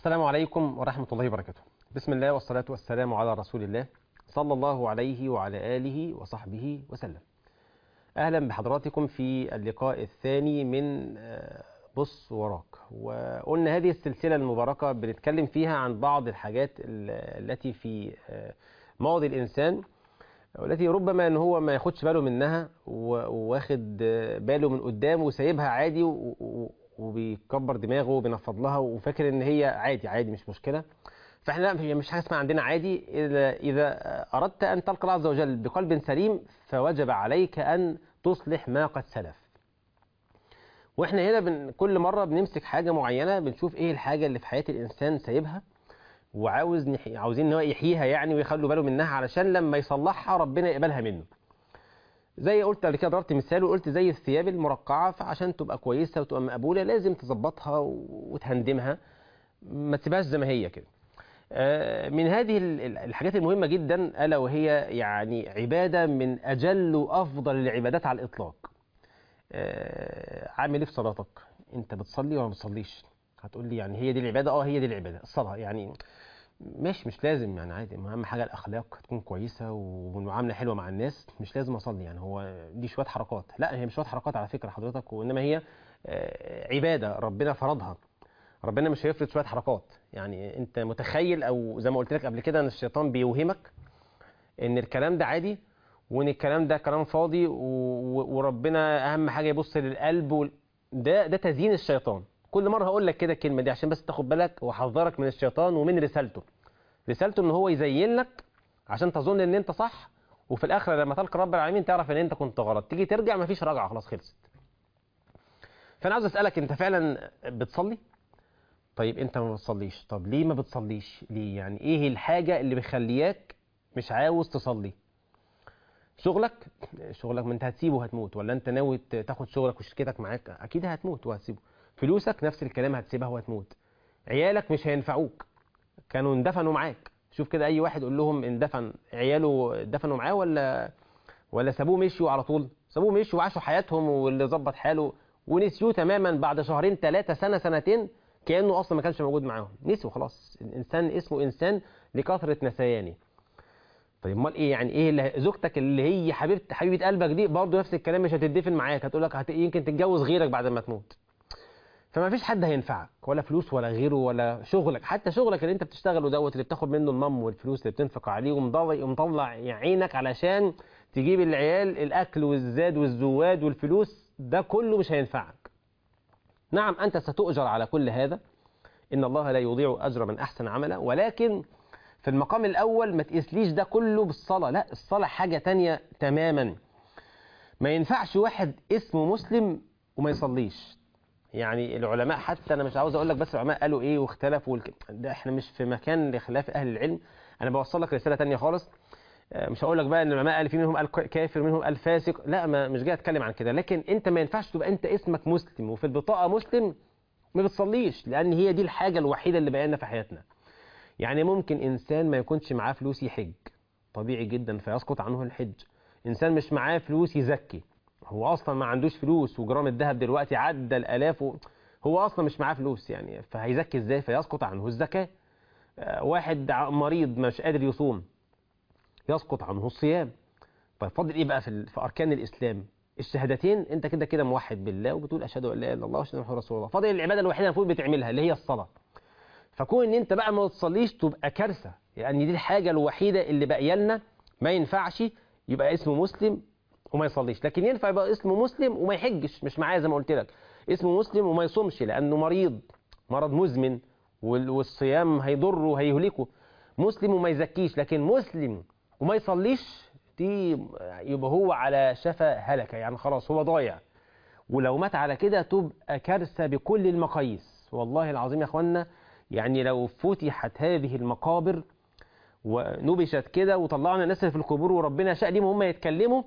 السلام عليكم ورحمة الله وبركاته بسم الله والصلاة والسلام على رسول الله صلى الله عليه وعلى آله وصحبه وسلم أهلا بحضراتكم في اللقاء الثاني من بص وراك وقلنا هذه السلسلة المباركة بنتكلم فيها عن بعض الحاجات التي في ماضي الإنسان والتي ربما ان هو ما ياخدش باله منها واخد باله من قدام وسايبها عادي وبيكبر دماغه وبينفض لها وفاكر ان هي عادي عادي مش مشكله فاحنا لا مش حاجه اسمها عندنا عادي اذا اذا اردت ان تلقى الله عز وجل بقلب سليم فوجب عليك ان تصلح ما قد سلف واحنا هنا بن كل مره بنمسك حاجه معينه بنشوف ايه الحاجه اللي في حياه الانسان سايبها وعاوز نحي... عاوزين ان هو يحييها يعني ويخلوا باله منها علشان لما يصلحها ربنا يقبلها منه زي قلت قبل كده ضربت مثال وقلت زي الثياب المرقعه فعشان تبقى كويسه وتبقى مقبوله لازم تظبطها وتهندمها ما تسيبهاش زي ما هي كده من هذه الحاجات المهمة جدا ألا وهي يعني عبادة من أجل وأفضل العبادات على الإطلاق عامل إيه في صلاتك أنت بتصلي ولا ما بتصليش هتقول لي يعني هي دي العبادة اه هي دي العبادة الصلاة يعني ماشي مش لازم يعني عادي اهم حاجه الاخلاق تكون كويسه والمعامله حلوه مع الناس مش لازم اصلي يعني هو دي شويه حركات لا هي مش شويه حركات على فكره حضرتك وانما هي عباده ربنا فرضها ربنا مش هيفرض شويه حركات يعني انت متخيل او زي ما قلت لك قبل كده ان الشيطان بيوهمك ان الكلام ده عادي وان الكلام ده كلام فاضي وربنا اهم حاجه يبص للقلب و... ده ده تزيين الشيطان كل مره هقول لك كده الكلمه دي عشان بس تاخد بالك واحذرك من الشيطان ومن رسالته رسالته ان هو يزين لك عشان تظن ان انت صح وفي الاخر لما تلقى رب العالمين تعرف ان انت كنت غلط تيجي ترجع مفيش رجعه خلاص خلصت فانا عاوز اسالك انت فعلا بتصلي طيب انت ما بتصليش طب ليه ما بتصليش ليه يعني ايه الحاجه اللي بيخلياك مش عاوز تصلي شغلك شغلك ما انت هتسيبه هتموت ولا انت ناوي تاخد شغلك وشركتك معاك اكيد هتموت وهتسيبه فلوسك نفس الكلام هتسيبها وهتموت عيالك مش هينفعوك كانوا اندفنوا معاك شوف كده اي واحد قول لهم اندفن عياله دفنوا معاه ولا ولا سابوه مشيوا على طول سابوه مشيوا وعاشوا حياتهم واللي ظبط حاله ونسيوه تماما بعد شهرين ثلاثة سنة سنتين كأنه أصلا ما كانش موجود معاهم نسيوا خلاص الإنسان اسمه إنسان لكثرة نسيانه طيب امال ايه يعني ايه اللي زوجتك اللي هي حبيبه حبيبه قلبك دي برضه نفس الكلام مش هتدفن معاك هتقول لك هت... يمكن تتجوز غيرك بعد ما تموت فما فيش حد هينفعك ولا فلوس ولا غيره ولا شغلك حتى شغلك اللي انت بتشتغله دوت اللي بتاخد منه المم والفلوس اللي بتنفق عليه ومضيع ومطلع عينك علشان تجيب العيال الاكل والزاد والزواد والفلوس ده كله مش هينفعك نعم انت ستؤجر على كل هذا ان الله لا يضيع اجر من احسن عملا ولكن في المقام الاول ما تقيسليش ده كله بالصلاه لا الصلاه حاجه تانية تماما ما ينفعش واحد اسمه مسلم وما يصليش يعني العلماء حتى انا مش عاوز اقول لك بس العلماء قالوا ايه واختلفوا والك... ده احنا مش في مكان لخلاف اهل العلم انا بوصل لك رساله تانية خالص مش هقول لك بقى ان العلماء قال في منهم قال كافر منهم قال فاسق لا ما مش جاي اتكلم عن كده لكن انت ما ينفعش تبقى انت اسمك مسلم وفي البطاقه مسلم ما بتصليش لان هي دي الحاجه الوحيده اللي بقينا في حياتنا يعني ممكن انسان ما يكونش معاه فلوس يحج طبيعي جدا فيسقط عنه الحج انسان مش معاه فلوس يزكي هو اصلا ما عندوش فلوس وجرام الذهب دلوقتي عدى الالاف و... هو اصلا مش معاه فلوس يعني فهيزكي ازاي فيسقط عنه الزكاه واحد مريض مش قادر يصوم يسقط عنه الصيام طيب فاضل ايه بقى في, في اركان الاسلام الشهادتين انت كده كده موحد بالله وبتقول اشهد ان لا اله الا الله واشهد ان محمدا رسول الله فاضل العباده الوحيده المفروض بتعملها اللي هي الصلاه فكون ان انت بقى ما تصليش تبقى كارثه يعني دي الحاجه الوحيده اللي باقيه لنا ما ينفعش يبقى اسمه مسلم وما يصليش لكن ينفع يبقى اسمه مسلم وما يحجش مش معايا زي ما قلت لك اسمه مسلم وما يصومش لانه مريض مرض مزمن والصيام هيضره وهيهلكه مسلم وما يزكيش لكن مسلم وما يصليش دي يبقى هو على شفا هلكه يعني خلاص هو ضايع ولو مات على كده تبقى كارثه بكل المقاييس والله العظيم يا اخوانا يعني لو فتحت هذه المقابر ونبشت كده وطلعنا الناس اللي في القبور وربنا شاء ليهم هم يتكلموا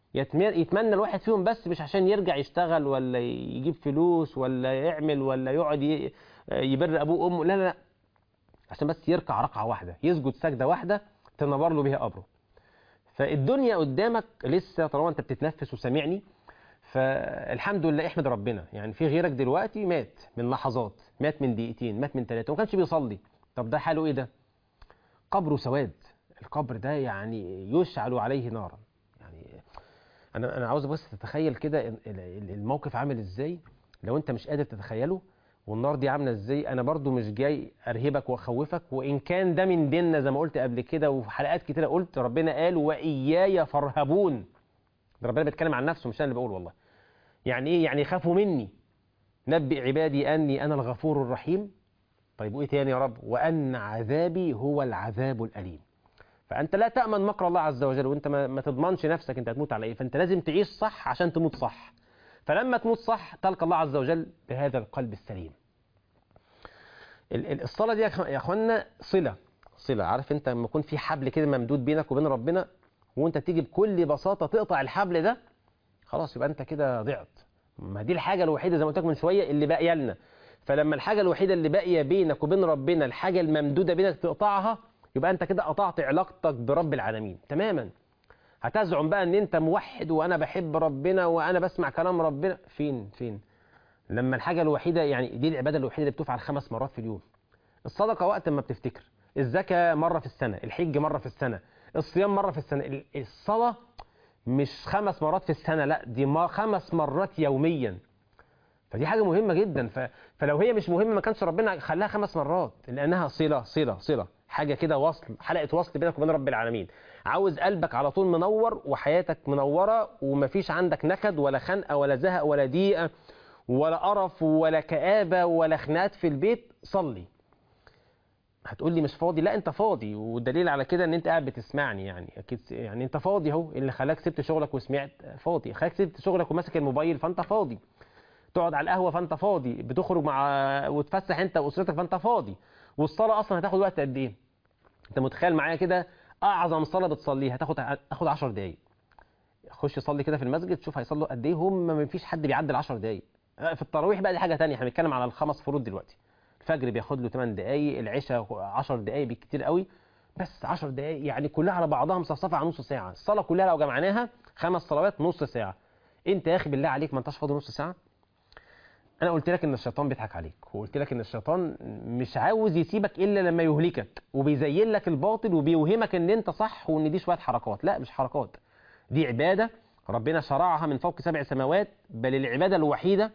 يتمنى الواحد فيهم بس مش عشان يرجع يشتغل ولا يجيب فلوس ولا يعمل ولا يقعد يبر ابوه وامه لا لا لا عشان بس يركع ركعه واحده يسجد سجده واحده تنور له بيها قبره فالدنيا قدامك لسه طالما انت بتتنفس وسامعني فالحمد لله احمد ربنا يعني في غيرك دلوقتي مات من لحظات مات من دقيقتين مات من ثلاثه وما كانش بيصلي طب ده حاله ايه ده قبره سواد القبر ده يعني يشعل عليه نارا يعني انا انا عاوز بس تتخيل كده ال- ال- الموقف عامل ازاي لو انت مش قادر تتخيله والنار دي عامله ازاي انا برضو مش جاي ارهبك واخوفك وان كان ده من ديننا زي ما قلت قبل كده وفي حلقات كتيره قلت ربنا قال واياي فارهبون ده ربنا بيتكلم عن نفسه مش انا اللي بقول والله يعني ايه يعني خافوا مني نبئ عبادي اني انا الغفور الرحيم طيب وايه تاني يا رب وان عذابي هو العذاب الاليم فانت لا تامن مكر الله عز وجل وانت ما, ما تضمنش نفسك انت هتموت على ايه فانت لازم تعيش صح عشان تموت صح فلما تموت صح تلقى الله عز وجل بهذا القلب السليم ال- ال- الصلاه دي يا أخ- يا اخوانا صله صله عارف انت لما يكون في حبل كده ممدود بينك وبين ربنا وانت تيجي بكل بساطه تقطع الحبل ده خلاص يبقى انت كده ضعت ما دي الحاجه الوحيده زي ما قلت لك من شويه اللي باقيه لنا فلما الحاجه الوحيده اللي باقيه بينك وبين ربنا الحاجه الممدوده بينك تقطعها يبقى انت كده قطعت علاقتك برب العالمين تماما هتزعم بقى ان انت موحد وانا بحب ربنا وانا بسمع كلام ربنا فين فين لما الحاجه الوحيده يعني دي العباده الوحيده اللي بتفعل خمس مرات في اليوم الصدقه وقت ما بتفتكر الزكاه مره في السنه الحج مره في السنه الصيام مره في السنه ال- الصلاه مش خمس مرات في السنه لا دي ما خمس مرات يوميا فدي حاجه مهمه جدا ف... فلو هي مش مهمه ما كانش ربنا خلاها خمس مرات لانها صله صله صله حاجه كده وصل حلقه وصل بينك وبين رب العالمين عاوز قلبك على طول منور وحياتك منوره ومفيش عندك نكد ولا خنقه ولا زهق ولا ضيقه ولا قرف ولا كآبة ولا خناقات في البيت صلي هتقول لي مش فاضي لا انت فاضي والدليل على كده ان انت قاعد بتسمعني يعني اكيد س- يعني انت فاضي اهو اللي خلاك سبت شغلك وسمعت فاضي خلاك سبت شغلك وماسك الموبايل فانت فاضي تقعد على القهوه فانت فاضي بتخرج مع وتفسح انت واسرتك فانت فاضي والصلاه اصلا هتاخد وقت قد ايه انت متخيل معايا كده اعظم صلاه بتصليها هتاخد هتاخد 10 دقايق خش صلي كده في المسجد شوف هيصلوا قد ايه هم ما فيش حد بيعدي ال 10 دقايق في التراويح بقى دي حاجه تانية احنا بنتكلم على الخمس فروض دلوقتي الفجر بياخد له 8 دقايق العشاء 10 دقايق بالكتير قوي بس 10 دقايق يعني كلها على بعضها مصفصفه على نص ساعه الصلاه كلها لو جمعناها خمس صلوات نص ساعه انت يا اخي بالله عليك ما انتش فاضي نص ساعه انا قلت لك ان الشيطان بيضحك عليك وقلت لك ان الشيطان مش عاوز يسيبك الا لما يهلكك وبيزين لك الباطل وبيوهمك ان انت صح وان دي شويه حركات لا مش حركات دي عباده ربنا شرعها من فوق سبع سماوات بل العباده الوحيده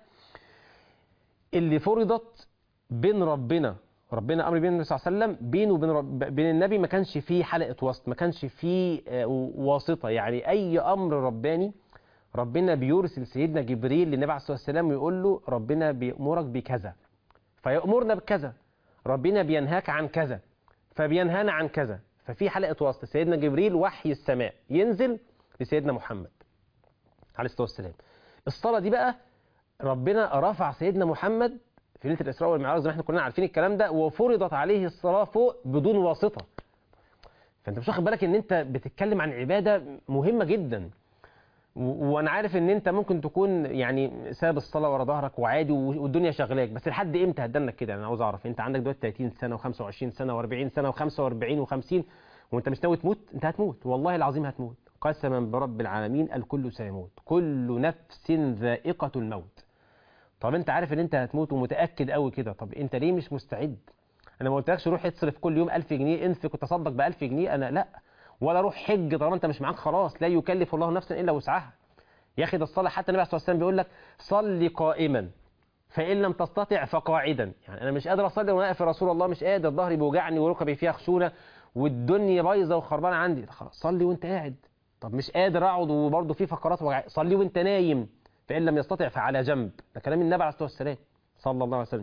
اللي فرضت بين ربنا ربنا امر بين النبي صلى الله عليه وسلم بينه وبين رب بين النبي ما كانش فيه حلقه وسط ما كانش فيه آه، واسطه يعني اي امر رباني ربنا بيرسل سيدنا جبريل للنبي عليه الصلاه والسلام ويقول له ربنا بيأمرك بكذا فيأمرنا بكذا ربنا بينهاك عن كذا فبينهانا عن كذا ففي حلقه وسط سيدنا جبريل وحي السماء ينزل لسيدنا محمد عليه الصلاه والسلام الصلاه دي بقى ربنا رفع سيدنا محمد في ليله الاسراء والمعراج زي ما احنا كلنا عارفين الكلام ده وفرضت عليه الصلاه فوق بدون واسطه فانت مش واخد بالك ان انت بتتكلم عن عباده مهمه جدا و- وانا عارف ان انت ممكن تكون يعني ساب الصلاه ورا ظهرك وعادي و- والدنيا شغلاك بس لحد امتى هتدنك كده انا عاوز اعرف انت عندك دلوقتي 30 سنه و25 سنه و40 سنه و45 و50 وانت مش ناوي تموت انت هتموت والله العظيم هتموت قسما برب العالمين الكل سيموت كل نفس ذائقه الموت طب انت عارف ان انت هتموت ومتاكد قوي كده طب انت ليه مش مستعد انا ما قلتلكش روح اتصرف كل يوم 1000 جنيه انفق وتصدق ب 1000 جنيه انا لا ولا روح حج طالما انت مش معاك خلاص لا يكلف الله نفسا الا وسعها يا اخي ده الصلاه حتى النبي عليه الصلاه والسلام بيقول لك صلي قائما فان لم تستطع فقاعدا يعني انا مش قادر اصلي وانا واقف يا رسول الله مش قادر ظهري بيوجعني وركبي فيها خشونه والدنيا بايظه وخربانه عندي خلاص صلي وانت قاعد طب مش قادر اقعد وبرضه في فقرات وجع صلي وانت نايم فان لم يستطع فعلى جنب ده كلام النبي عليه الصلاه والسلام صلى الله عليه وسلم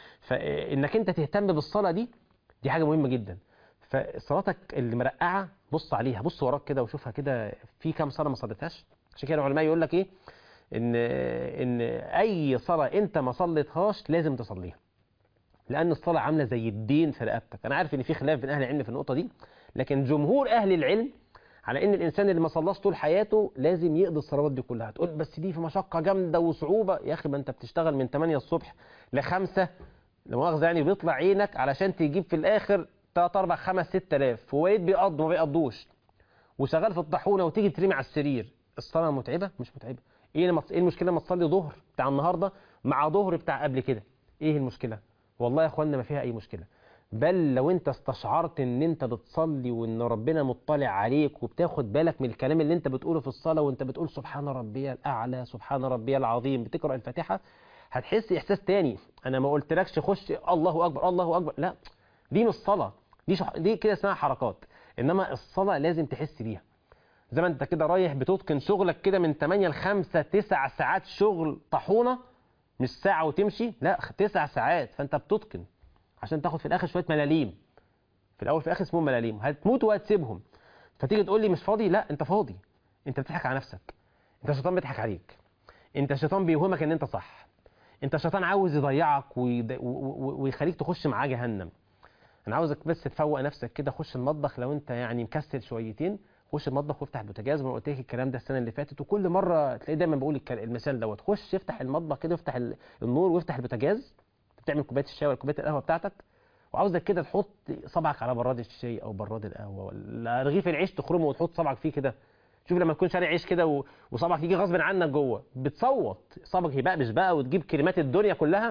فانك انت تهتم بالصلاه دي دي حاجه مهمه جدا فصلاتك اللي مرقعه بص عليها بص وراك كده وشوفها كده في كام صلاه ما صليتهاش عشان كده العلماء يقول لك ايه ان ان اي صلاه انت ما صليتهاش لازم تصليها لان الصلاه عامله زي الدين في رقبتك انا عارف ان في خلاف بين اهل العلم في النقطه دي لكن جمهور اهل العلم على ان الانسان اللي ما صلاش طول حياته لازم يقضي الصلوات دي كلها تقول بس دي في مشقه جامده وصعوبه يا اخي ما انت بتشتغل من 8 الصبح ل 5 لا مؤاخذه يعني بيطلع عينك علشان تجيب في الاخر 3 4 5 6000 وبقيت بيقضوا ما بيقضوش وشغال في الطاحونه وتيجي ترمي على السرير الصلاه متعبه مش متعبه ايه لما ايه المشكله لما تصلي ظهر بتاع النهارده مع ظهر بتاع قبل كده ايه المشكله والله يا اخوانا ما فيها اي مشكله بل لو انت استشعرت ان انت بتصلي وان ربنا مطلع عليك وبتاخد بالك من الكلام اللي انت بتقوله في الصلاه وانت بتقول سبحان ربي الاعلى سبحان ربي العظيم بتقرا الفاتحه هتحس احساس تاني انا ما قلتلكش خش الله اكبر الله اكبر لا دي مش صلاه دي شح... دي كده اسمها حركات انما الصلاه لازم تحس بيها زي ما انت كده رايح بتتقن شغلك كده من 8 ل 5 9 ساعات شغل طحونه مش ساعه وتمشي لا 9 ساعات فانت بتتقن عشان تاخد في الاخر شويه ملاليم في الاول في الاخر اسمهم ملاليم هتموت وهتسيبهم فتيجي تقول لي مش فاضي لا انت فاضي انت بتضحك على نفسك انت الشيطان بيضحك عليك انت الشيطان بيوهمك ان انت صح انت الشيطان عاوز يضيعك ويد... و... و... ويخليك تخش معاه جهنم انا عاوزك بس تفوق نفسك كده خش المطبخ لو انت يعني مكسل شويتين خش المطبخ وافتح البوتاجاز وانا قلت لك الكلام ده السنه اللي فاتت وكل مره تلاقي دايما بقول المثال دوت خش افتح المطبخ كده افتح النور وافتح البوتاجاز بتعمل كوبايه الشاي ولا كوبايه القهوه بتاعتك وعاوزك كده تحط صبعك على براد الشاي او براد القهوه ولا رغيف العيش تخرمه وتحط صبعك فيه كده شوف لما تكون شاري عيش كده وصبعك يجي غصب عنك جوه بتصوت صبعك يبقبش بقى وتجيب كلمات الدنيا كلها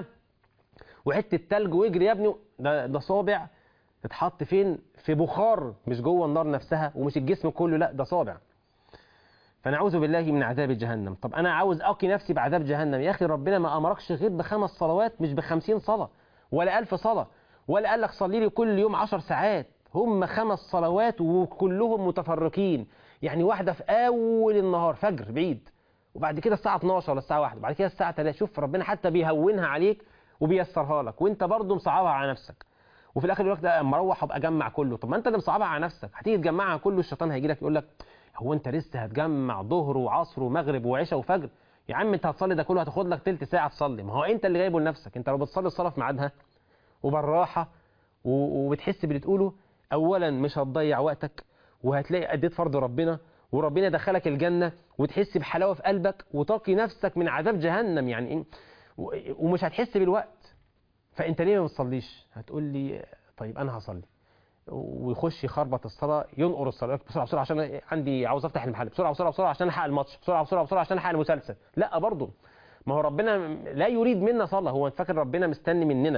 وحته تلج واجري يا ابني ده ده صابع تتحط فين في بخار مش جوه النار نفسها ومش الجسم كله لا ده صابع فنعوذ بالله من عذاب جهنم طب انا عاوز اقي نفسي بعذاب جهنم يا اخي ربنا ما امركش غير بخمس صلوات مش بخمسين صلاه ولا ألف صلاه ولا قال لك صلي لي كل يوم عشر ساعات هم خمس صلوات وكلهم متفرقين يعني واحده في اول النهار فجر بعيد وبعد كده الساعه 12 ولا الساعه 1 وبعد كده الساعه 3 شوف ربنا حتى بيهونها عليك وبيسرها لك وانت برضه مصعبها على نفسك وفي الاخر يقول لك ده مروح ابقى اجمع كله طب ما انت اللي مصعبها على نفسك هتيجي تجمعها كله الشيطان هيجي لك يقول لك هو انت لسه هتجمع ظهر وعصر ومغرب وعشاء وفجر يا عم انت هتصلي ده كله هتاخد لك تلت ساعه تصلي ما هو انت اللي جايبه لنفسك انت لو بتصلي الصلاه في ميعادها وبالراحه وبتحس باللي تقوله اولا مش هتضيع وقتك وهتلاقي اديت فرض ربنا وربنا دخلك الجنه وتحس بحلاوه في قلبك وتقي نفسك من عذاب جهنم يعني ايه ومش هتحس بالوقت فانت ليه ما بتصليش هتقول لي طيب انا هصلي ويخش يخربط الصلاه ينقر الصلاه بسرعه بسرعه عشان عندي عاوز افتح المحل بسرعه بسرعه بسرعه عشان الحق الماتش بسرعه بسرعه بسرعه عشان الحق المسلسل لا برضه ما هو ربنا لا يريد منا صلاه هو فاكر ربنا مستني مننا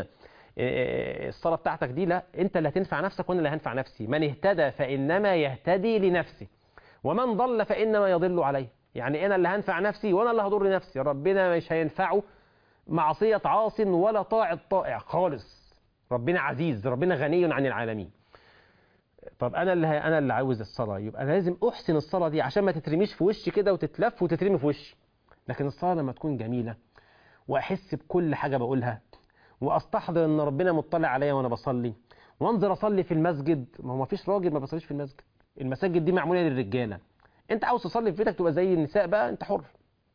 الصلاه بتاعتك دي لا انت اللي هتنفع نفسك وانا اللي هنفع نفسي من اهتدى فانما يهتدي لنفسه ومن ضل فانما يضل عليه يعني انا اللي هنفع نفسي وانا اللي هضر نفسي ربنا مش هينفعه معصيه عاص ولا طاعه طائع خالص ربنا عزيز ربنا غني عن العالمين طب انا اللي انا اللي عاوز الصلاه يبقى لازم احسن الصلاه دي عشان ما تترميش في وشي كده وتتلف وتترمي في وشي لكن الصلاه لما تكون جميله واحس بكل حاجه بقولها واستحضر ان ربنا مطلع عليا وانا بصلي وانظر اصلي في المسجد ما هو ما فيش راجل ما بيصليش في المسجد المساجد دي معموله للرجاله انت عاوز تصلي في بيتك تبقى زي النساء بقى انت حر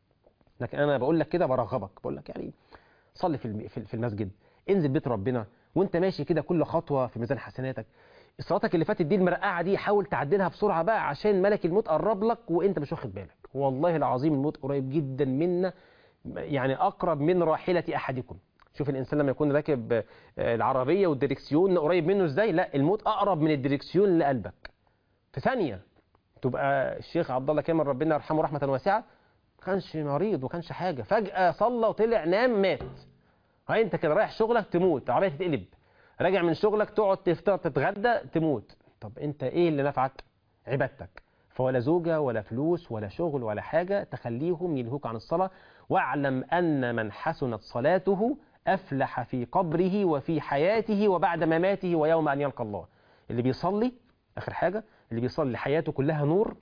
لكن انا بقول لك كده برغبك بقول لك يعني صلي في في المسجد انزل بيت ربنا وانت ماشي كده كل خطوه في ميزان حسناتك صلاتك اللي فاتت دي المرقعه دي حاول تعدلها بسرعه بقى عشان ملك الموت قرب لك وانت مش واخد بالك والله العظيم الموت قريب جدا منا يعني اقرب من راحله احدكم شوف الانسان لما يكون راكب العربيه والدريكسيون قريب منه ازاي لا الموت اقرب من الدريكسيون لقلبك في ثانيه تبقى الشيخ عبد الله كامل ربنا يرحمه رحمه واسعه ما كانش مريض وكانش حاجه فجاه صلى وطلع نام مات هاي انت كده رايح شغلك تموت العربيه تتقلب راجع من شغلك تقعد تفطر تتغدى تموت طب انت ايه اللي نفعك عبادتك فولا زوجة ولا فلوس ولا شغل ولا حاجة تخليهم يلهوك عن الصلاة واعلم أن من حسنت صلاته أفلح في قبره وفي حياته وبعد مماته ويوم أن يلقى الله اللي بيصلي آخر حاجة اللي بيصلي حياته كلها نور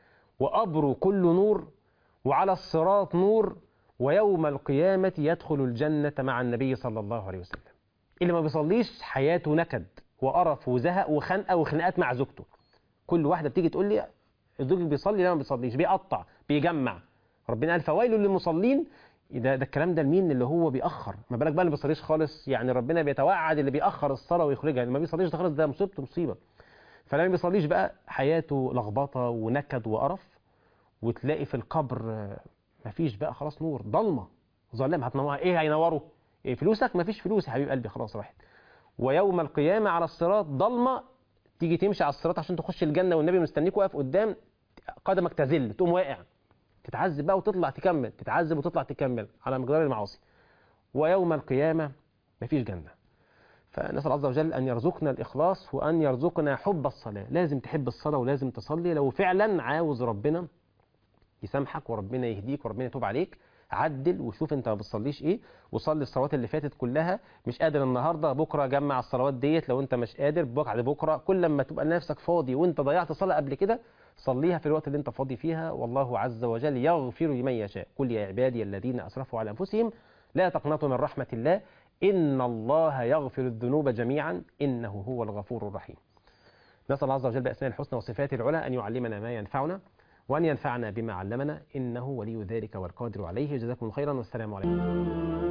وقبره كله نور وعلى الصراط نور ويوم القيامة يدخل الجنة مع النبي صلى الله عليه وسلم اللي ما بيصليش حياته نكد وقرف وزهق وخنقة وخناقات مع زوجته كل واحدة بتيجي تقول لي الزوج بيصلي لا ما بيصليش بيقطع بيجمع ربنا قال فويل للمصلين ده ده الكلام ده لمين اللي هو بيأخر ما بالك بقى اللي ما بيصليش خالص يعني ربنا بيتوعد اللي بيأخر الصلاة ويخرجها اللي ما بيصليش ده خالص ده مصيبته مصيبة فلما بيصليش بقى حياته لخبطة ونكد وقرف وتلاقي في القبر مفيش بقى خلاص نور ضلمة ظلام هتنور ايه هينوره إيه فلوسك مفيش فلوس يا حبيب قلبي خلاص راحت ويوم القيامة على الصراط ضلمة تيجي تمشي على الصراط عشان تخش الجنة والنبي مستنيك واقف قدام قدمك تزل تقوم واقع تتعذب بقى وتطلع تكمل تتعذب وتطلع تكمل على مقدار المعاصي ويوم القيامة مفيش جنة فنسأل عز وجل أن يرزقنا الإخلاص وأن يرزقنا حب الصلاة لازم تحب الصلاة ولازم تصلي لو فعلا عاوز ربنا يسامحك وربنا يهديك وربنا يتوب عليك عدل وشوف انت ما بتصليش ايه وصلي الصلوات اللي فاتت كلها مش قادر النهارده بكره جمع الصلوات ديت لو انت مش قادر بعد بكره كل لما تبقى نفسك فاضي وانت ضيعت صلاه قبل كده صليها في الوقت اللي انت فاضي فيها والله عز وجل يغفر لمن يشاء قل يا عبادي الذين اسرفوا على انفسهم لا تقنطوا من رحمه الله ان الله يغفر الذنوب جميعا انه هو الغفور الرحيم نسال الله عز وجل باسماء الحسنى وصفاته العلى ان يعلمنا ما ينفعنا وأن ينفعنا بما علمنا إنه ولي ذلك والقادر عليه جزاكم خيرا والسلام عليكم